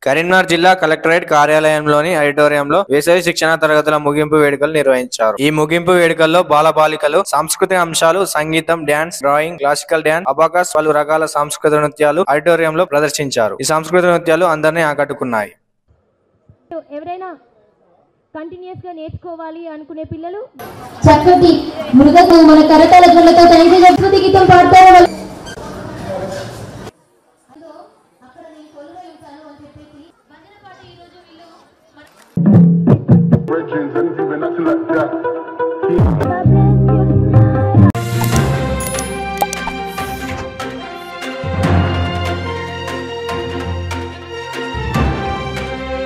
కరీంనగర్ జిల్లా కలెక్టరేట్ కార్యాలయంలోని ఆడిటోరియంలో వేసవి శిక్షణ తరగతుల ముగింపు వేడుకలు నిర్వహించారు ఈ ముగింపు వేడుకల్లో బాలబాలికలు సాంస్కృతిక అంశాలు సంగీతం dance drawing classical dance abacus పలు రకాల సాంస్కృతిక నృత్యాలు ఆడిటోరియంలో ప్రదర్శించారు ఈ సాంస్కృతిక నృత్యాలు అందరినీ ఆకట్టుకున్నాయి ఎవరైనా కంటిన్యూస్ గా నేర్చుకోవాలి అనుకునే పిల్లలు చక్కటి మృగకు మన కరతాల ధ్వనులతో తనిఖీ సంస్కృతి గీతం పాడతారు వాళ్ళు. Bridging, and you've been acting like that.